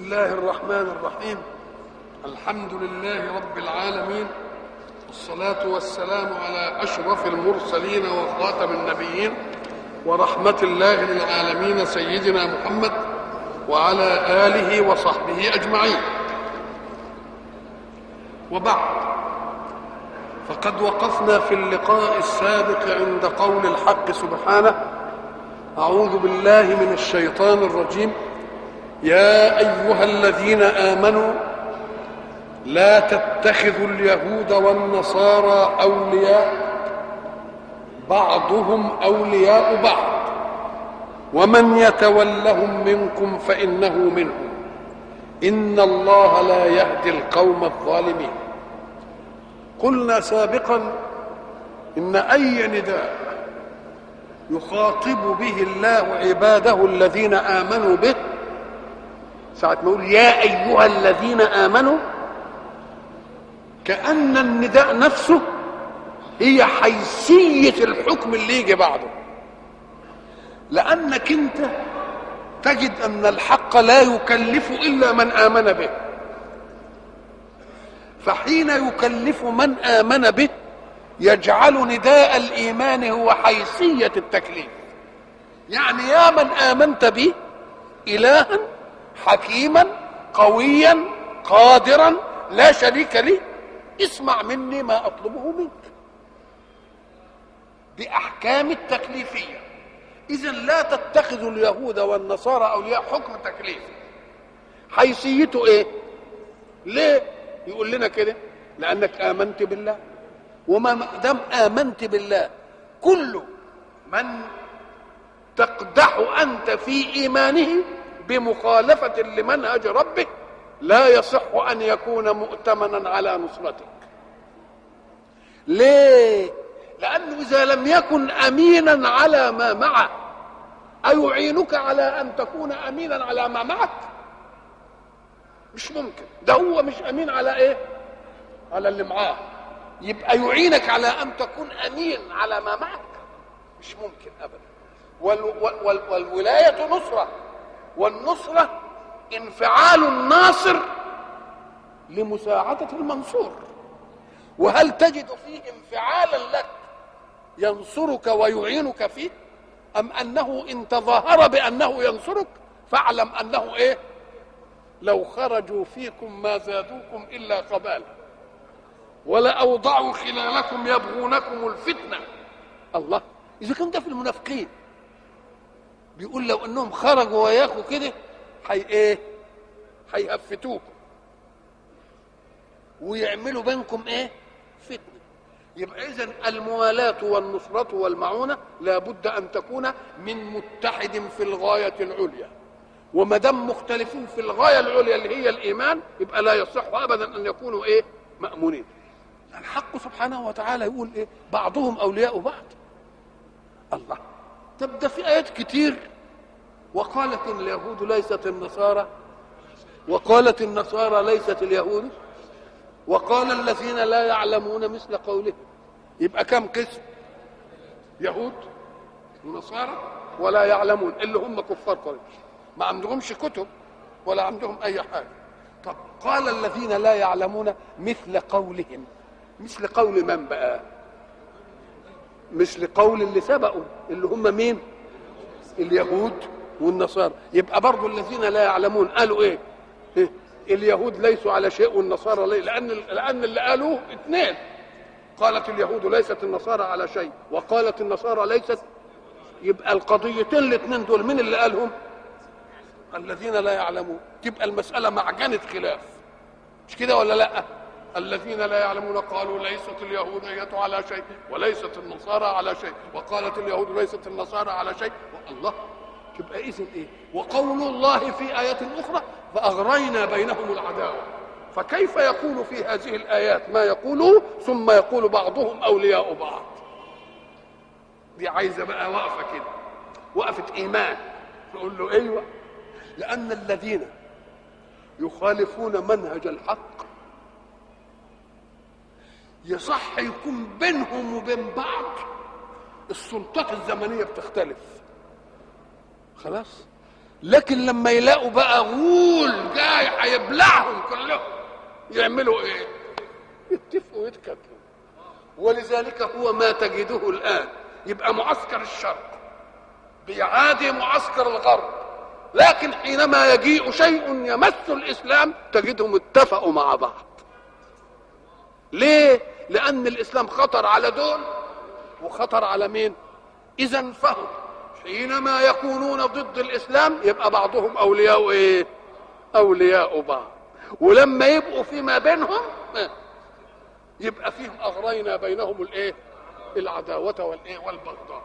الله الرحمن الرحيم الحمد لله رب العالمين والصلاة والسلام على أشرف المرسلين وخاتم النبيين ورحمة الله للعالمين سيدنا محمد وعلى آله وصحبه أجمعين وبعد فقد وقفنا في اللقاء السابق عند قول الحق سبحانه أعوذ بالله من الشيطان الرجيم يا أيها الذين آمنوا لا تتخذوا اليهود والنصارى أولياء بعضهم أولياء بعض ومن يتولهم منكم فإنه منهم إن الله لا يهدي القوم الظالمين قلنا سابقا إن أي نداء يخاطب به الله عباده الذين آمنوا به ساعة ما يقول يا أيها الذين آمنوا كأن النداء نفسه هي حيثية الحكم اللي يجي بعده لأنك أنت تجد أن الحق لا يكلف إلا من آمن به فحين يكلف من آمن به يجعل نداء الإيمان هو حيثية التكليف يعني يا من آمنت به إلها حكيما قويا قادرا لا شريك لي اسمع مني ما اطلبه منك باحكام التكليفيه اذا لا تتخذوا اليهود والنصارى اولياء حكم تكليفي حيثيته ايه ليه يقول لنا كده لانك امنت بالله وما دام امنت بالله كل من تقدح انت في ايمانه بمخالفة لمنهج ربك لا يصح أن يكون مؤتمنا على نصرتك ليه؟ لأنه إذا لم يكن أمينا على ما معه أيعينك على أن تكون أمينا على ما معك مش ممكن ده هو مش أمين على إيه على اللي معاه يبقى يعينك على أن تكون أمين على ما معك مش ممكن أبدا وال وال والولاية نصرة والنصرة انفعال الناصر لمساعدة المنصور وهل تجد فيه انفعالا لك ينصرك ويعينك فيه أم أنه إن تظاهر بأنه ينصرك فاعلم أنه إيه لو خرجوا فيكم ما زادوكم إلا خبالا ولأوضعوا خلالكم يبغونكم الفتنة الله إذا كان ده في المنافقين بيقول لو انهم خرجوا وياكوا كده حي ايه هيهفتوكم ويعملوا بينكم ايه فتنه يبقى اذا الموالاه والنصره والمعونه لابد ان تكون من متحد في الغايه العليا وما دام مختلفين في الغايه العليا اللي هي الايمان يبقى لا يصح ابدا ان يكونوا ايه مامونين الحق سبحانه وتعالى يقول ايه بعضهم اولياء بعض الله طب ده في ايات كتير وقالت اليهود ليست النصارى وقالت النصارى ليست اليهود وقال الذين لا يعلمون مثل قولهم يبقى كم قسم يهود ونصارى ولا يعلمون اللي هم كفار قريش ما عندهمش كتب ولا عندهم اي حاجه طب قال الذين لا يعلمون مثل قولهم مثل قول من بقى مثل قول اللي سبقوا اللي هم مين اليهود والنصارى يبقى برضو الذين لا يعلمون قالوا ايه, إيه؟ اليهود ليسوا على شيء والنصارى ليه لان لان اللي قالوه اثنين قالت اليهود ليست النصارى على شيء وقالت النصارى ليست يبقى القضيتين الاثنين دول مين اللي قالهم الذين لا يعلمون تبقى المساله معجنه خلاف مش كده ولا لا الذين لا يعلمون قالوا ليست اليهودية على شيء وليست النصارى على شيء وقالت اليهود ليست النصارى على شيء الله تبقى إذن إيه وقول الله في آيات أخرى فأغرينا بينهم العداوة فكيف يقول في هذه الآيات ما يقوله ثم يقول بعضهم أولياء بعض دي عايزة بقى وقفة كده وقفة إيمان نقول له أيوة لأن الذين يخالفون منهج الحق يصح يكون بينهم وبين بعض السلطات الزمنيه بتختلف خلاص لكن لما يلاقوا بقى غول جاي هيبلعهم كلهم يعملوا ايه يتفقوا ويتكتلوا ولذلك هو ما تجده الان يبقى معسكر الشرق بيعادي معسكر الغرب لكن حينما يجيء شيء يمس الاسلام تجدهم اتفقوا مع بعض ليه لان الاسلام خطر على دول وخطر على مين اذا فهم حينما يكونون ضد الاسلام يبقى بعضهم اولياء ايه اولياء بعض ولما يبقوا فيما بينهم يبقى فيهم اغرينا بينهم الايه العداوه والايه والبغضاء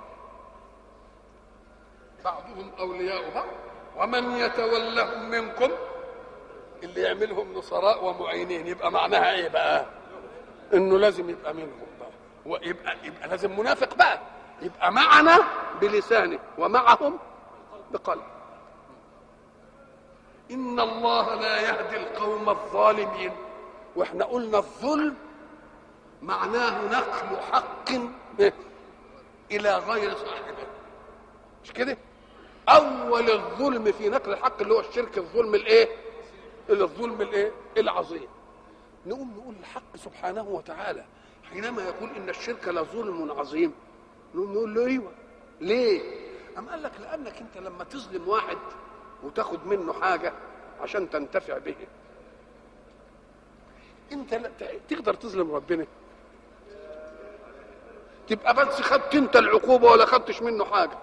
بعضهم اولياء بعض ومن يتولهم منكم اللي يعملهم نصراء ومعينين يبقى معناها ايه بقى انه لازم يبقى منهم بقى ويبقى يبقى لازم منافق بقى يبقى معنا بلسانه ومعهم بقلبه ان الله لا يهدي القوم الظالمين واحنا قلنا الظلم معناه نقل حق الى غير صاحبه مش كده اول الظلم في نقل الحق اللي هو الشرك الظلم الايه الظلم الايه العظيم نقوم نقول الحق سبحانه وتعالى حينما يقول ان الشرك لظلم عظيم نقوم نقول له ايوه ليه أم قال لك لانك انت لما تظلم واحد وتاخد منه حاجه عشان تنتفع به انت لا تقدر تظلم ربنا تبقى بس خدت انت العقوبه ولا خدتش منه حاجه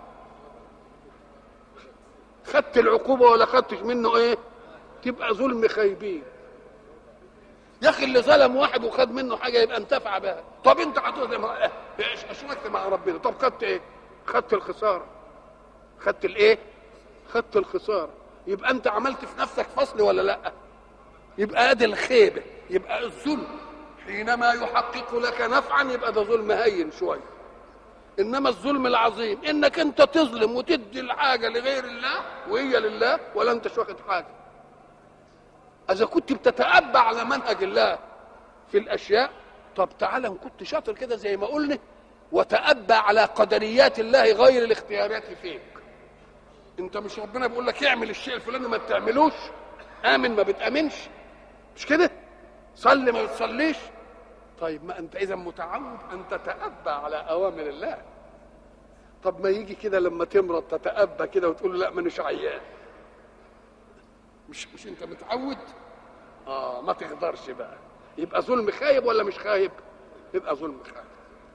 خدت العقوبه ولا خدتش منه ايه تبقى ظلم خايبين يا اخي اللي ظلم واحد وخد منه حاجه يبقى انتفع بها طب انت هتظلم اشركت مع ربنا طب خدت ايه خدت الخساره خدت الايه خدت الخساره يبقى انت عملت في نفسك فصل ولا لا يبقى ادي الخيبه يبقى الظلم حينما يحقق لك نفعا يبقى ده ظلم هين شويه انما الظلم العظيم انك انت تظلم وتدي الحاجه لغير الله وهي لله ولا انتش واخد حاجه اذا كنت بتتأبى على منهج الله في الاشياء طب تعالى ان كنت شاطر كده زي ما قلنا وتأبى على قدريات الله غير الاختيارات فيك انت مش ربنا بيقول لك اعمل الشيء الفلاني ما بتعملوش امن ما بتامنش مش كده صلي ما بتصليش طيب ما انت اذا متعود ان تتأبى على اوامر الله طب ما يجي كده لما تمرض تتأبى كده وتقول لا مانيش عيان مش مش انت متعود اه ما تقدرش بقى يبقى ظلم خايب ولا مش خايب يبقى ظلم خايب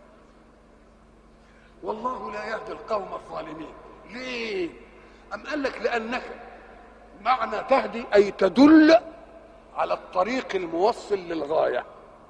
والله لا يهدي القوم الظالمين ليه ام قال لك لانك معنى تهدي اي تدل على الطريق الموصل للغايه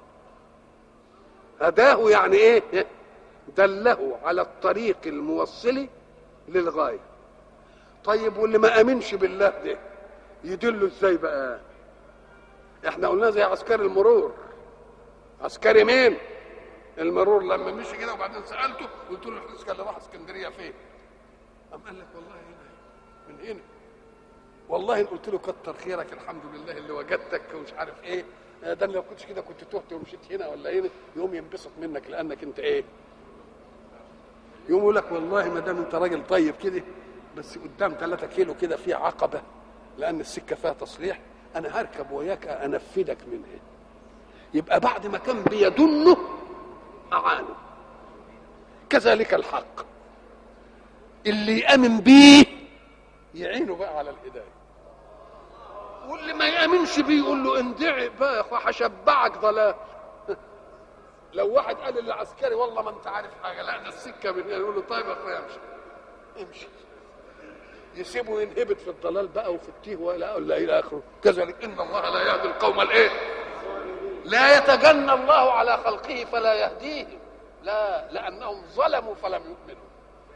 هداه يعني ايه دله على الطريق الموصل للغايه طيب واللي ما امنش بالله ده يدله ازاي بقى احنا قلنا زي عسكري المرور عسكري مين المرور لما مشي كده وبعدين سالته قلت له الحسكه اللي راح اسكندريه فين قام قال لك والله هنا من هنا والله قلت له كتر خيرك الحمد لله اللي وجدتك ومش عارف ايه ده لو كنتش كده كنت تهت ومشيت هنا ولا هنا يقوم ينبسط منك لانك انت ايه يقوم يقول لك والله ما دام انت راجل طيب كده بس قدام 3 كيلو كده في عقبه لان السكه فيها تصليح انا هركب وياك انفذك منها يبقى بعد ما كان بيدله اعانه كذلك الحق اللي يامن بيه يعينه بقى على الهدايه واللي ما يامنش بيه يقول له اندعي بقى يا اخويا هشبعك ضلال لو واحد قال للعسكري والله ما انت عارف حاجه لا ده السكه من هنا يقول له طيب يا اخويا امشي امشي يسيبه ينهبط في الضلال بقى وفي التيه ولا ولا الى اخره كذلك ان الله لا يهدي القوم الايه لا يتجنى الله على خلقه فلا يهديهم لا لانهم ظلموا فلم يؤمنوا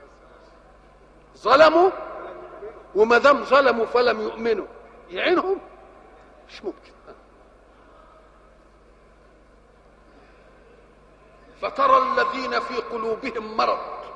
ظلموا وما دام ظلموا فلم يؤمنوا يعينهم مش ممكن فترى الذين في قلوبهم مرض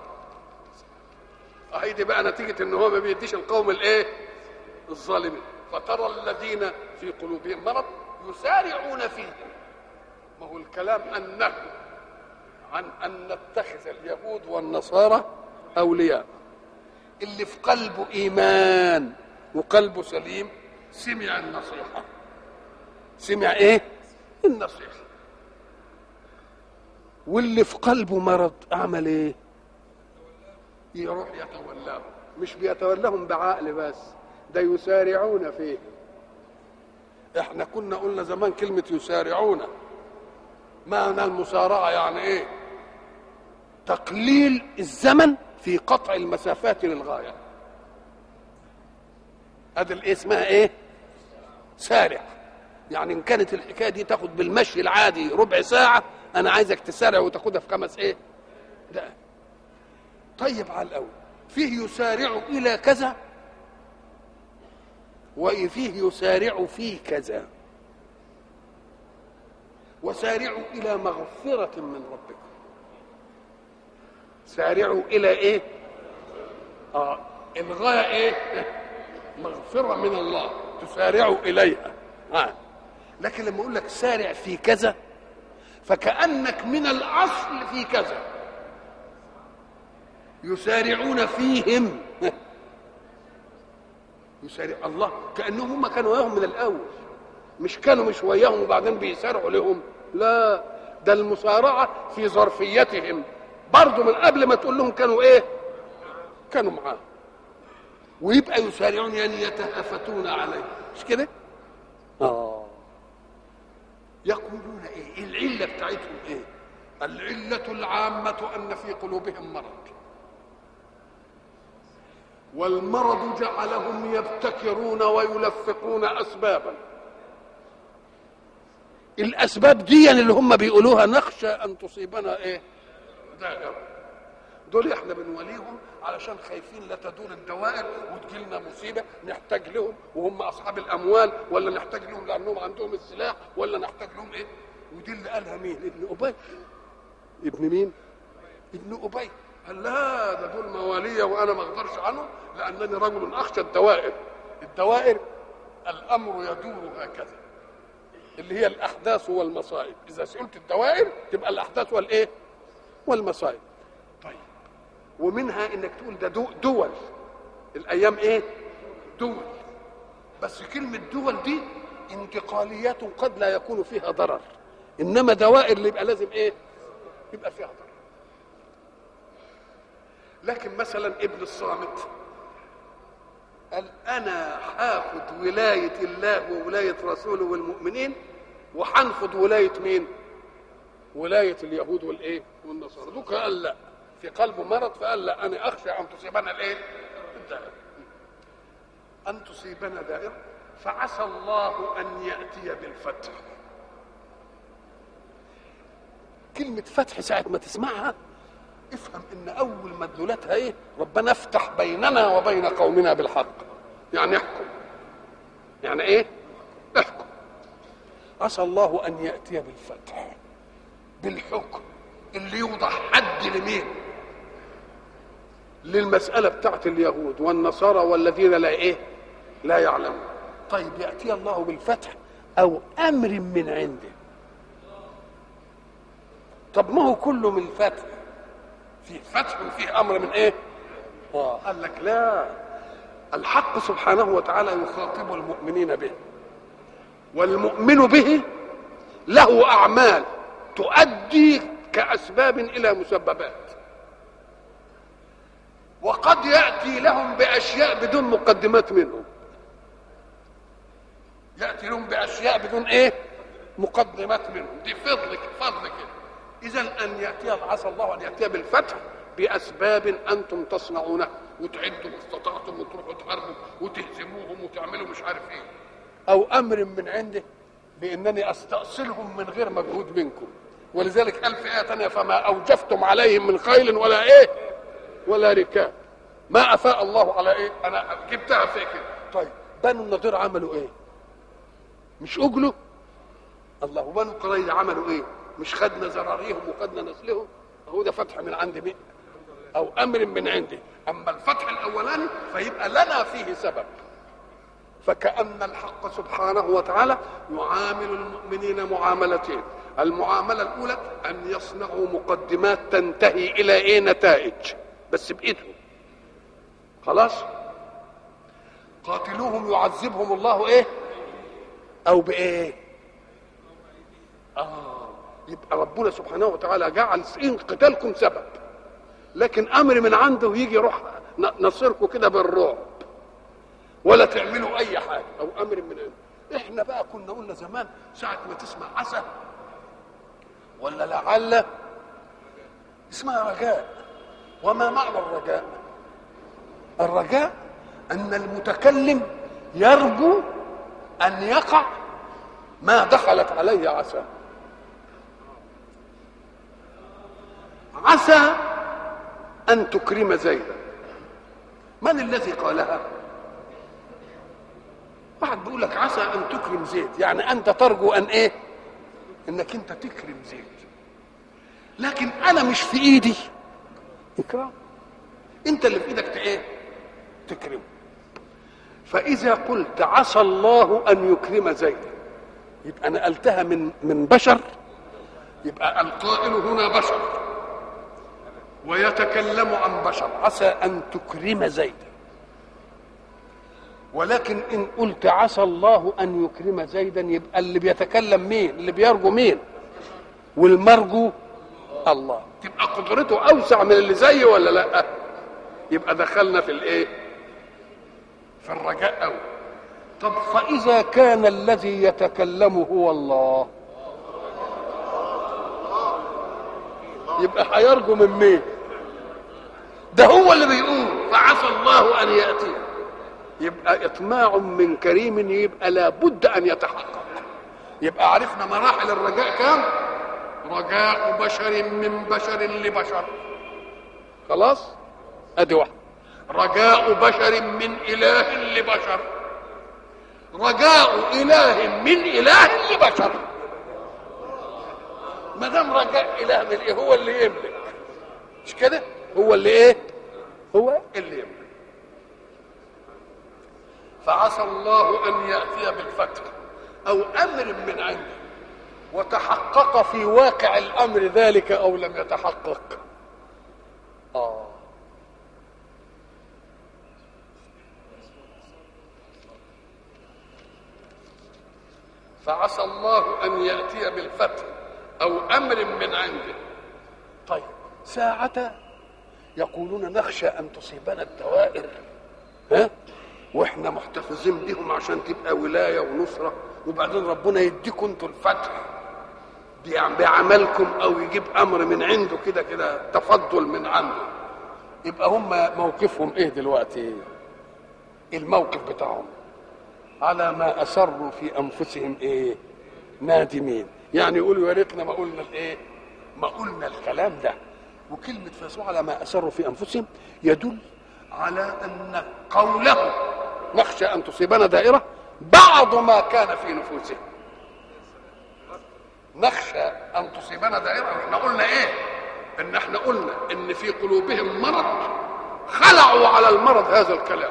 اهي دي بقى نتيجه ان هو ما بيديش القوم الايه الظالمين فترى الذين في قلوبهم مرض يسارعون فيه ما هو الكلام انه عن ان نتخذ اليهود والنصارى اولياء اللي في قلبه ايمان وقلبه سليم سمع النصيحة سمع ايه النصيحة واللي في قلبه مرض اعمل ايه يروح يتولاهم مش بيتولاهم بعقل بس ده يسارعون فيه احنا كنا قلنا زمان كلمة يسارعون معنى المسارعة يعني ايه تقليل الزمن في قطع المسافات للغاية هذا الايه اسمها ايه سارع يعني ان كانت الحكايه دي تاخد بالمشي العادي ربع ساعه انا عايزك تسارع وتاخدها في خمس ايه ده طيب على الاول فيه يسارع الى كذا وفيه يسارع في كذا وسارعوا الى مغفره من ربكم سارعوا الى ايه اه الغايه ايه مغفره من الله تسارعوا اليها آه. لكن لما اقول لك سارع في كذا فكانك من الاصل في كذا يسارعون فيهم يسارع الله كانهم هم كانوا وياهم من الاول مش كانوا مش وياهم وبعدين بيسارعوا لهم لا ده المسارعه في ظرفيتهم برضه من قبل ما تقول لهم كانوا ايه كانوا معاه ويبقى يسارعون يعني يتهافتون عليه مش كده اه يقولون ايه العله بتاعتهم ايه العله العامه ان في قلوبهم مرض والمرض جعلهم يبتكرون ويلفقون اسبابا الاسباب دي اللي هم بيقولوها نخشى ان تصيبنا ايه دائره دول احنا بنوليهم علشان خايفين لا تدور الدوائر وتجي لنا مصيبه نحتاج لهم وهم اصحاب الاموال ولا نحتاج لهم لانهم عندهم السلاح ولا نحتاج لهم ايه ودي اللي قالها مين ابن ابي ابن مين ابن ابي قال لا ده دول مواليه وانا ما اقدرش عنهم لانني رجل اخشى الدوائر الدوائر الامر يدور هكذا اللي هي الاحداث والمصائب اذا سئلت الدوائر تبقى الاحداث والايه والمصائب طيب ومنها انك تقول ده دو دول الايام ايه دول بس كلمه دول دي انتقاليات قد لا يكون فيها ضرر انما دوائر اللي يبقى لازم ايه يبقى فيها ضرر لكن مثلا ابن الصامت قال انا هاخد ولايه الله وولايه رسوله والمؤمنين وهنفض ولايه مين ولايه اليهود والايه والنصارى دوك قال لا في قلبه مرض فقال لا انا اخشى ان تصيبنا الايه الدائره ان تصيبنا دائره فعسى الله ان ياتي بالفتح كلمه فتح ساعه ما تسمعها افهم ان اول مدلولاتها ايه ربنا افتح بيننا وبين قومنا بالحق يعني احكم يعني ايه احكم عسى الله ان ياتي بالفتح بالحكم اللي يوضع حد لمين للمسألة بتاعت اليهود والنصارى والذين لا إيه لا يعلمون طيب يأتي الله بالفتح أو أمر من عنده طب ما هو كله من فتح في فتح وفيه أمر من إيه آه. قال لك لا الحق سبحانه وتعالى يخاطب المؤمنين به والمؤمن به له أعمال تؤدي كأسباب إلى مسببات وقد يأتي لهم بأشياء بدون مقدمات منهم يأتي لهم بأشياء بدون إيه مقدمات منهم دي فضلك فضل كده إذا أن يأتي عسى الله أن يأتي بالفتح بأسباب أنتم تصنعونها وتعدوا ما استطعتم وتروحوا تحاربوا وتهزموهم وتعملوا مش عارف إيه أو أمر من عنده بأنني أستأصلهم من غير مجهود منكم ولذلك قال في آية تانية فما أوجفتم عليهم من خيل ولا إيه ولا ركاب ما أفاء الله على إيه أنا جبتها في كده طيب بنو النضير عملوا إيه مش أجلوا الله وبنو قريظة عملوا إيه مش خدنا زراريهم وخدنا نسلهم هو ده فتح من عند مين أو أمر من عندي أما الفتح الأولاني فيبقى لنا فيه سبب فكأن الحق سبحانه وتعالى يعامل المؤمنين معاملتين المعاملة الأولى أن يصنعوا مقدمات تنتهي إلى إيه نتائج بس بإيدهم خلاص قاتلوهم يعذبهم الله ايه او بايه اه يبقى ربنا سبحانه وتعالى جعل ان قتالكم سبب لكن امر من عنده يجي يروح نصركم كده بالرعب ولا تعملوا اي حاجه او امر من عنده احنا بقى كنا قلنا زمان ساعه ما تسمع عسى ولا لعل اسمها رجاء وما معنى الرجاء الرجاء ان المتكلم يرجو ان يقع ما دخلت عليه عسى عسى ان تكرم زيدا من الذي قالها واحد بيقول لك عسى ان تكرم زيد يعني انت ترجو ان ايه انك انت تكرم زيد لكن انا مش في ايدي اكرام انت اللي في ايدك ايه تكرمه فاذا قلت عسى الله ان يكرم زيدا يبقى نقلتها من من بشر يبقى القائل هنا بشر ويتكلم عن بشر عسى ان تكرم زيدا ولكن ان قلت عسى الله ان يكرم زيدا يبقى اللي بيتكلم مين اللي بيرجو مين والمرجو الله تبقى قدرته اوسع من اللي زيه ولا لا يبقى دخلنا في الايه في الرجاء أوي طب فإذا كان الذي يتكلم هو الله يبقى هيرجو من مين ده هو اللي بيقول فعسى الله أن يأتي يبقى إطماع من كريم يبقى لابد أن يتحقق يبقى عرفنا مراحل الرجاء كام رجاء بشر من بشر لبشر خلاص ادي واحد رجاء بشر من اله لبشر رجاء اله من اله لبشر ما دام رجاء اله من ايه هو اللي يملك مش كده هو اللي ايه هو اللي يملك فعسى الله ان ياتي بالفتح او امر من عنده وتحقق في واقع الامر ذلك او لم يتحقق اه فعسى الله ان ياتي بالفتح او امر من عنده طيب ساعة يقولون نخشى ان تصيبنا الدوائر ها واحنا محتفظين بهم عشان تبقى ولايه ونصره وبعدين ربنا يديكم انتوا الفتح بعملكم او يجيب امر من عنده كده كده تفضل من عنده يبقى هم موقفهم ايه دلوقتي الموقف بتاعهم على ما اسروا في انفسهم ايه نادمين يعني يقولوا يا ريتنا ما قلنا الايه ما قلنا الكلام ده وكلمه فاسوا على ما اسروا في انفسهم يدل على ان قوله نخشى ان تصيبنا دائره بعض ما كان في نفوسهم نخشى ان تصيبنا دائره احنا قلنا ايه ان احنا قلنا ان في قلوبهم مرض خلعوا على المرض هذا الكلام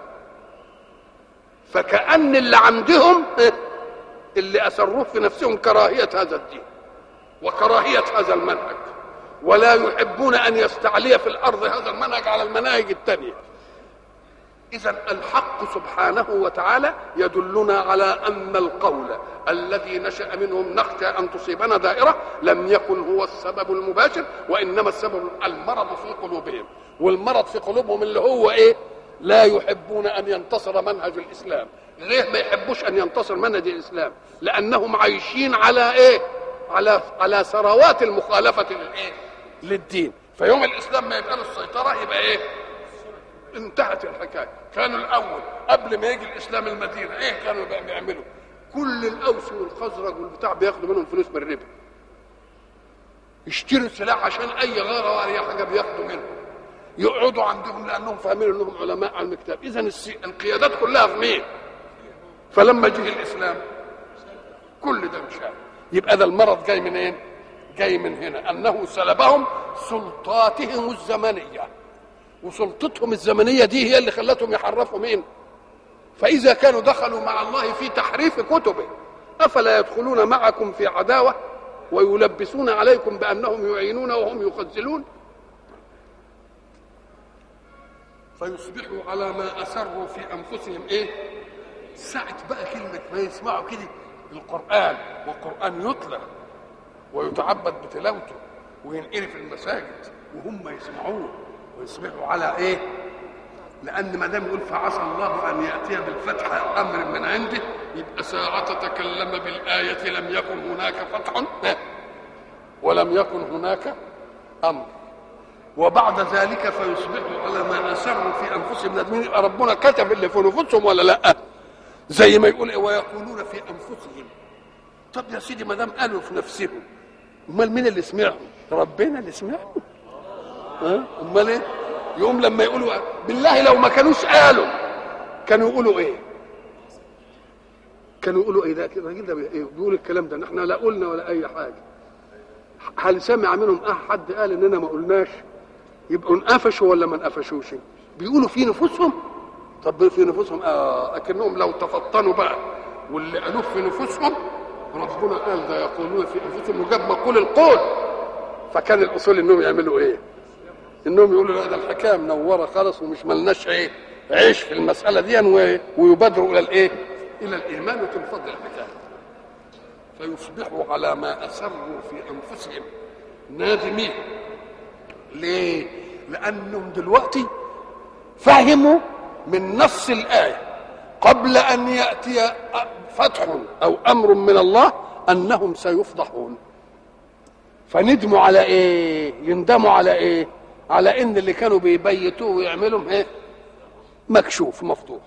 فكأن اللي عندهم اللي أسروه في نفسهم كراهية هذا الدين وكراهية هذا المنهج ولا يحبون أن يستعلي في الأرض هذا المنهج على المناهج الثانية إذا الحق سبحانه وتعالى يدلنا على أن القول الذي نشأ منهم نخشى أن تصيبنا دائرة لم يكن هو السبب المباشر وإنما السبب المرض في قلوبهم والمرض في قلوبهم اللي هو إيه لا يحبون ان ينتصر منهج الاسلام ليه ما يحبوش ان ينتصر منهج الاسلام لانهم عايشين على ايه على على ثروات المخالفه للايه للدين فيوم الاسلام ما يبقى له السيطره يبقى ايه انتهت الحكايه كانوا الاول قبل ما يجي الاسلام المدينه ايه كانوا بيعملوا كل الاوس والخزرج والبتاع بياخدوا منهم فلوس من الربا يشتروا سلاح عشان اي غاره ولا اي حاجه بياخدوا منهم يقعدوا عندهم لانهم فاهمين انهم علماء علم الكتاب اذا القيادات كلها في مين فلما جه الاسلام كل ده مش عارف يبقى ده المرض جاي منين إيه؟ جاي من هنا انه سلبهم سلطاتهم الزمنيه وسلطتهم الزمنيه دي هي اللي خلتهم يحرفوا مين فاذا كانوا دخلوا مع الله في تحريف كتبه افلا يدخلون معكم في عداوه ويلبسون عليكم بانهم يعينون وهم يخذلون فيصبحوا على ما اسروا في انفسهم ايه ساعة بقى كلمة ما يسمعوا كده القرآن والقرآن يتلى ويتعبد بتلاوته وينقري في المساجد وهم يسمعوه ويصبحوا على ايه؟ لأن ما دام يقول فعسى الله أن يأتي بالفتح أو أمر من عنده يبقى ساعة تكلم بالآية لم يكن هناك فتح ولم يكن هناك أمر وبعد ذلك فيصبحوا على ما أسروا في أنفسهم نادمين يبقى ربنا كتب اللي في نفوسهم ولا لأ؟ زي ما يقول ويقولون في انفسهم طب يا سيدي ما دام قالوا في نفسهم امال مين اللي سمعهم ربنا اللي سمعهم ها امال ايه يقوم لما يقولوا بالله لو ما كانوش قالوا كانوا يقولوا ايه كانوا يقولوا ايه ده الراجل ده إيه؟ بيقول الكلام ده احنا لا قلنا ولا اي حاجه هل سمع منهم احد قال اننا ما قلناش يبقوا انقفشوا ولا ما انقفشوش بيقولوا في نفوسهم طب في نفوسهم اه اكنهم لو تفطنوا بقى واللي قالوه في نفوسهم ربنا قال ده يقولون في انفسهم وجاب مقول القول فكان الاصول انهم يعملوا ايه؟ انهم يقولوا لا ده الحكايه منوره خالص ومش ملناش ايه؟ عيش في المساله دي ويبادروا الى الايه؟ الى الايمان وتنفض الحكايه. فيصبحوا على ما اسروا في انفسهم نادمين. ليه؟ لانهم دلوقتي فهموا من نص الآية قبل أن يأتي فتح أو أمر من الله أنهم سيفضحون فندموا على إيه يندموا على إيه على إن اللي كانوا بيبيتوه ويعملوا إيه مكشوف مفتوح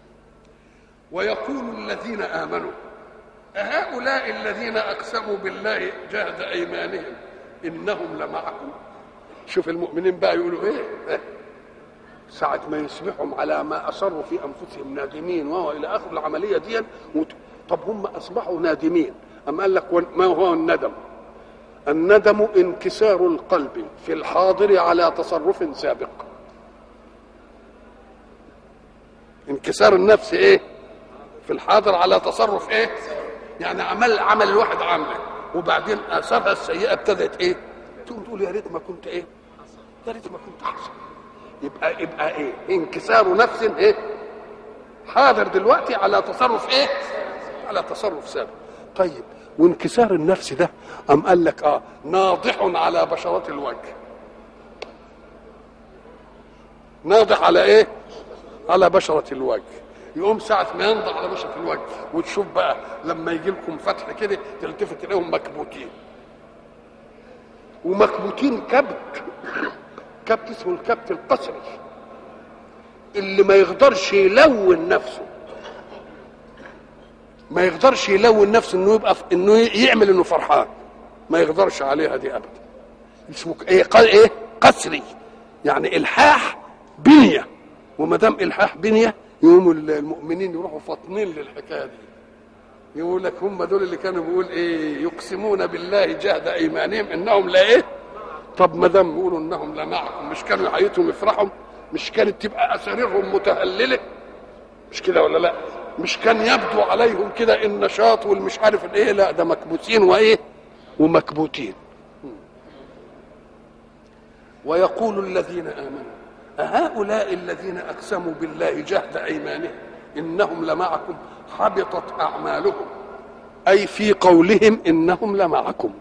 ويقول الذين آمنوا أهؤلاء الذين أقسموا بالله جهد أيمانهم إنهم لمعكم شوف المؤمنين بقى يقولوا إيه ساعة ما يصبحهم على ما أصروا في أنفسهم نادمين وهو إلى آخر العملية دي طب هم أصبحوا نادمين أم قال لك ما هو الندم الندم انكسار القلب في الحاضر على تصرف سابق انكسار النفس ايه في الحاضر على تصرف ايه يعني عمل عمل الواحد عامله وبعدين اثارها السيئه ابتدت ايه تقوم تقول يا ريت ما كنت ايه يا ريت ما كنت احسن يبقى يبقى ايه انكسار نفس ايه حاضر دلوقتي على تصرف ايه على تصرف سابق طيب وانكسار النفس ده ام قال لك اه ناضح على بشرة الوجه ناضح على ايه على بشرة الوجه يقوم ساعة ما ينضح على بشرة الوجه وتشوف بقى لما يجي لكم فتح كده تلتفت تلاقيهم مكبوتين ومكبوتين كبت كبت اسمه الكبت القسري اللي ما يقدرش يلون نفسه ما يقدرش يلون نفسه انه يبقى ف... انه يعمل انه فرحان ما يقدرش عليها دي ابدا اسمه ايه قال ايه قسري يعني الحاح بنيه وما دام الحاح بنيه يقوموا المؤمنين يروحوا فاطنين للحكايه دي يقول لك هم دول اللي كانوا بيقول ايه يقسمون بالله جهد ايمانهم انهم لا ايه طب ما دام يقولوا انهم لا معكم مش كانوا حياتهم يفرحوا مش كانت تبقى اساريرهم متهلله مش كده ولا لا مش كان يبدو عليهم كده النشاط والمش عارف الايه لا ده مكبوتين وايه ومكبوتين ويقول الذين امنوا أهؤلاء الذين اقسموا بالله جهد ايمانهم انهم لمعكم حبطت اعمالهم اي في قولهم انهم لمعكم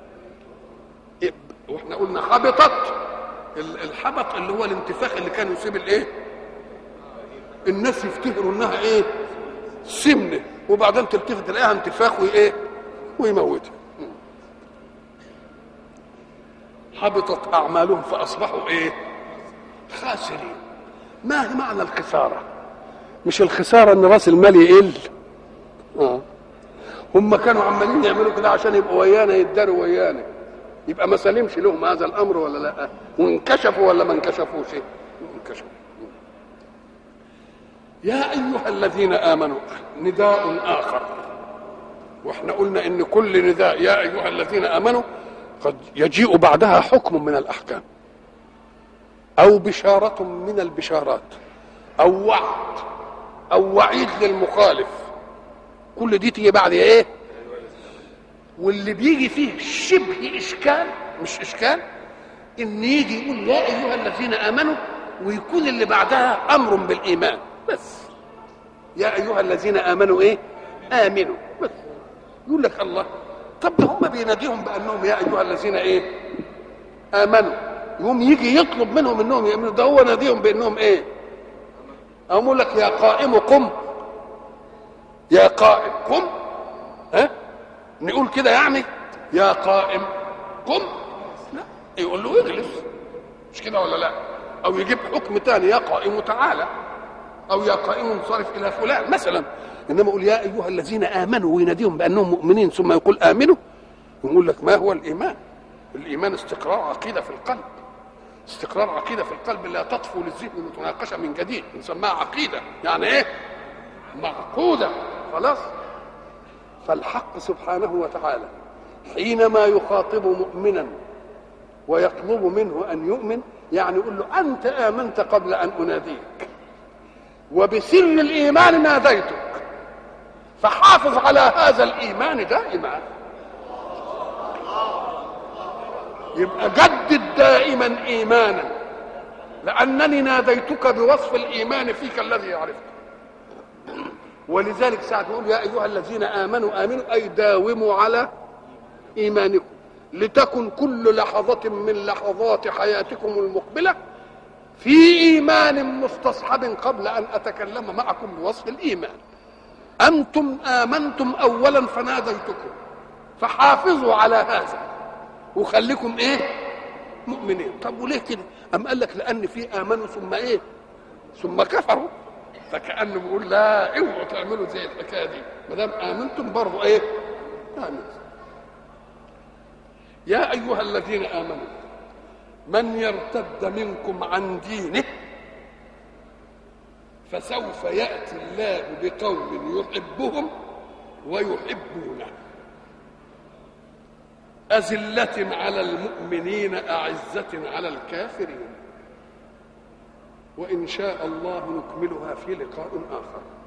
واحنا قلنا حبطت الحبط اللي هو الانتفاخ اللي كان يصيب الايه الناس يفتكروا انها ايه سمنه وبعدين تلتفت تلاقيها انتفاخ وايه ويموتها حبطت اعمالهم فاصبحوا ايه خاسرين ما هي معنى الخساره مش الخساره ان راس المال يقل اه هم كانوا عمالين يعملوا كده عشان يبقوا ويانا يداروا ويانا يبقى ما سلمش لهم هذا الامر ولا لا وانكشفوا ولا ما انكشفوش انكشفوا يا ايها الذين امنوا نداء اخر واحنا قلنا ان كل نداء يا ايها الذين امنوا قد يجيء بعدها حكم من الاحكام او بشاره من البشارات او وعد او وعيد للمخالف كل دي تيجي بعد ايه واللي بيجي فيه شبه اشكال مش اشكال ان يجي يقول يا ايها الذين امنوا ويكون اللي بعدها امر بالايمان بس يا ايها الذين امنوا ايه امنوا بس يقول لك الله طب ده هم بيناديهم بانهم يا ايها الذين ايه امنوا يقوم يجي يطلب منهم انهم يؤمنوا ده هو ناديهم بانهم ايه اقول لك يا قائم قم يا قائم قم ها نقول كده يعني يا قائم قم لا يقول له اجلس مش كده ولا لا او يجيب حكم تاني يا قائم تعالى او يا قائم انصرف الى فلان مثلا انما يقول يا ايها الذين امنوا ويناديهم بانهم مؤمنين ثم يقول امنوا يقول لك ما هو الايمان الايمان استقرار عقيده في القلب استقرار عقيده في القلب لا تطفو للذهن متناقشه من جديد نسميها عقيده يعني ايه معقوده خلاص فالحق سبحانه وتعالى حينما يخاطب مؤمنا ويطلب منه ان يؤمن يعني يقول له انت امنت قبل ان اناديك وبسر الايمان ناديتك فحافظ على هذا الايمان دائما يبقى جدد دائما ايمانا لانني ناديتك بوصف الايمان فيك الذي عرفته ولذلك ساعة يقول يا أيها الذين آمنوا آمنوا أي داوموا على إيمانكم لتكن كل لحظة من لحظات حياتكم المقبلة في إيمان مستصحب قبل أن أتكلم معكم بوصف الإيمان أنتم آمنتم أولا فناديتكم فحافظوا على هذا وخليكم إيه مؤمنين طب وليه كده أم قال لك لأن في آمنوا ثم إيه ثم كفروا فكانه بيقول لا اوعوا تعملوا زي الحكايه دي ما دام امنتم برضه ايه؟ امنتم يا ايها الذين امنوا من يرتد منكم عن دينه فسوف ياتي الله بقوم يحبهم ويحبونه أذلة على المؤمنين أعزة على الكافرين وإن شاء الله نكملها في لقاء آخر